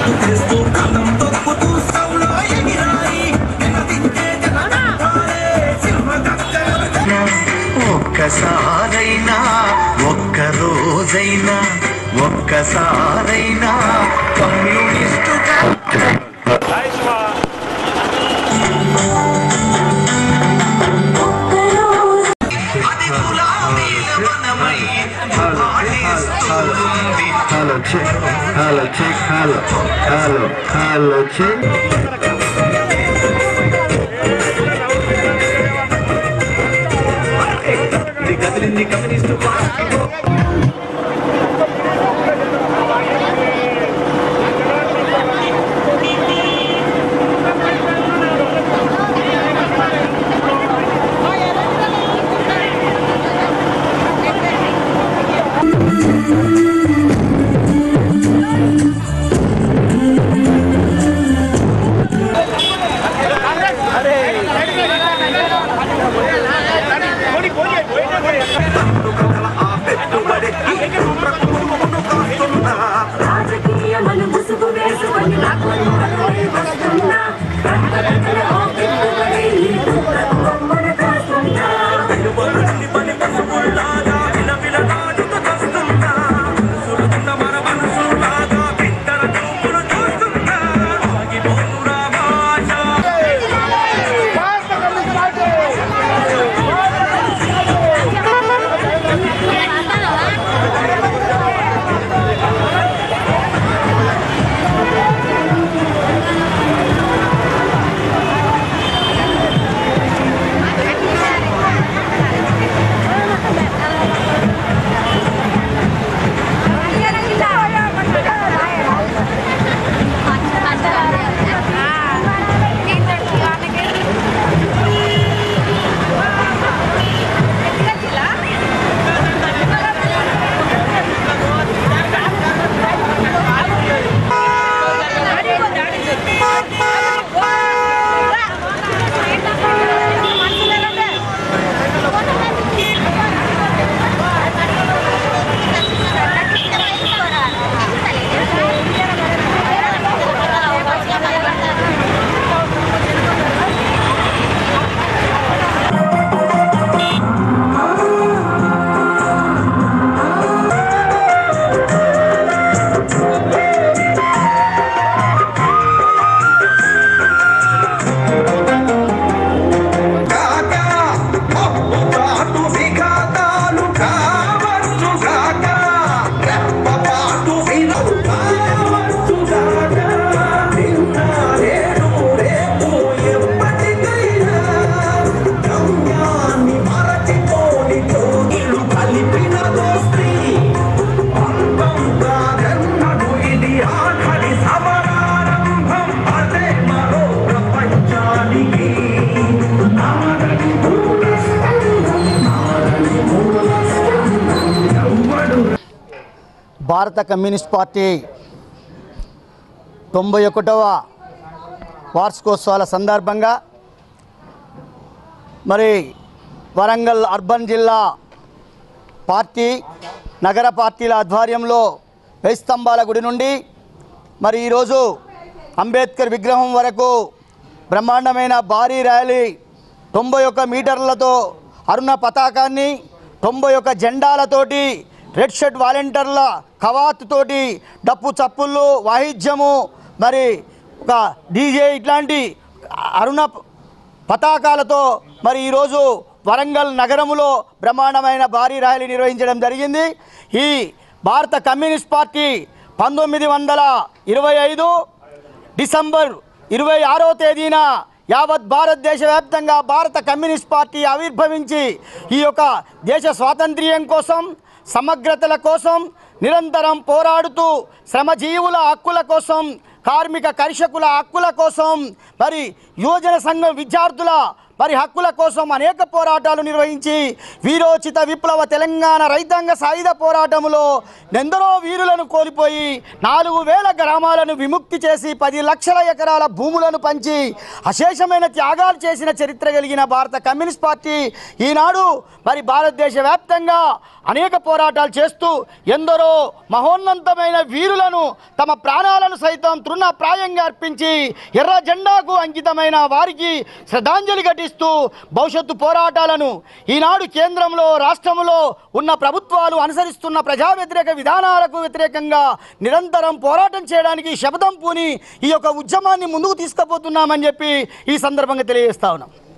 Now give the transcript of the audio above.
చేస్తూ కథం తొక్కుతూ సౌలో ఎగిరాయి వినదించే జననాథాలే సింహగర్జన ఒక్కసారైనా ఒక్క రోజైనా ఒక్కసారైనా కమ్యూనిస్టుగా అది గులాబీల వనమై పాలిస్తుంది hello check hello check hello hello hello check కదిలింది కమ్యూనిస్టు పార్టీ రాజకీయమను ముసుగు వేసుకొని లాక్కొని పరువై వస్తున్నా రక్తరక్తల ఓ పెట్టుబడి ఈ దూరం బొమ్మన కాస్తున్నా కాగా ఒప్పుబాటు విఘాతాలు కావచ్చుగాక రెప్పపాటు వినవు కావచ్చుగాక నిన్న నేడు రేపు ఎప్పటికైనా గమ్యాన్ని మరచిపోని తోగిలు కలిపిన దోస్తి అంతం కాదన్నడు ఇది ఆఖరి సమరారంభం అదే మరో ప్రపంచానికి నారని మూలస్తంభం నారని మూలస్తంభం ఎవ్వడు భారత కమ్యూనిస్ట్ పార్టీ తొంభై ఒకటవ వార్షికోత్సవాల సందర్భంగా మరి వరంగల్ అర్బన్ జిల్లా పార్టీ నగర పార్టీల ఆధ్వర్యంలో వెయ్యి స్తంభాల గుడి నుండి మరి ఈరోజు అంబేద్కర్ విగ్రహం వరకు బ్రహ్మాండమైన భారీ ర్యాలీ తొంభై ఒక్క మీటర్లతో అరుణ పతాకాన్ని తొంభై ఒక్క జెండాలతోటి రెడ్ షర్ట్ వాలంటీర్ల కవాత్ తోటి డప్పు చప్పుళ్ళు వాయిద్యము మరి ఒక డీజే ఇట్లాంటి అరుణ పతాకాలతో మరి ఈరోజు వరంగల్ నగరములో బ్రహ్మాండమైన భారీ ర్యాలీ నిర్వహించడం జరిగింది ఈ భారత కమ్యూనిస్ట్ పార్టీ పంతొమ్మిది వందల ఇరవై ఐదు డిసెంబర్ ఇరవై ఆరో తేదీన యావత్ భారతదేశ వ్యాప్తంగా భారత కమ్యూనిస్ట్ పార్టీ ఆవిర్భవించి ఈ యొక్క దేశ స్వాతంత్ర్యం కోసం సమగ్రతల కోసం నిరంతరం పోరాడుతూ శ్రమజీవుల హక్కుల కోసం కార్మిక కర్షకుల హక్కుల కోసం మరి యువజన సంఘం విద్యార్థుల మరి హక్కుల కోసం అనేక పోరాటాలు నిర్వహించి వీరోచిత విప్లవ తెలంగాణ రైతాంగ సాయుధ పోరాటంలో ఎందరో వీరులను కోల్పోయి నాలుగు వేల గ్రామాలను విముక్తి చేసి పది లక్షల ఎకరాల భూములను పంచి అశేషమైన త్యాగాలు చేసిన చరిత్ర కలిగిన భారత కమ్యూనిస్ట్ పార్టీ ఈనాడు మరి భారతదేశ వ్యాప్తంగా అనేక పోరాటాలు చేస్తూ ఎందరో మహోన్నతమైన వీరులను తమ ప్రాణాలను సైతం తృణప్రాయంగా అర్పించి ఎర్ర జెండాకు అంకితమైన వారికి శ్రద్ధాంజలి ఘటిస్తూ భవిష్యత్తు పోరాటాలను ఈనాడు కేంద్రంలో రాష్ట్రంలో ఉన్న ప్రభుత్వాలు అనుసరిస్తున్న ప్రజా వ్యతిరేక విధానాలకు వ్యతిరేకంగా నిరంతరం పోరాటం చేయడానికి శపథం పూని ఈ యొక్క ఉద్యమాన్ని ముందుకు తీసుకుపోతున్నామని చెప్పి ఈ సందర్భంగా తెలియజేస్తా ఉన్నాం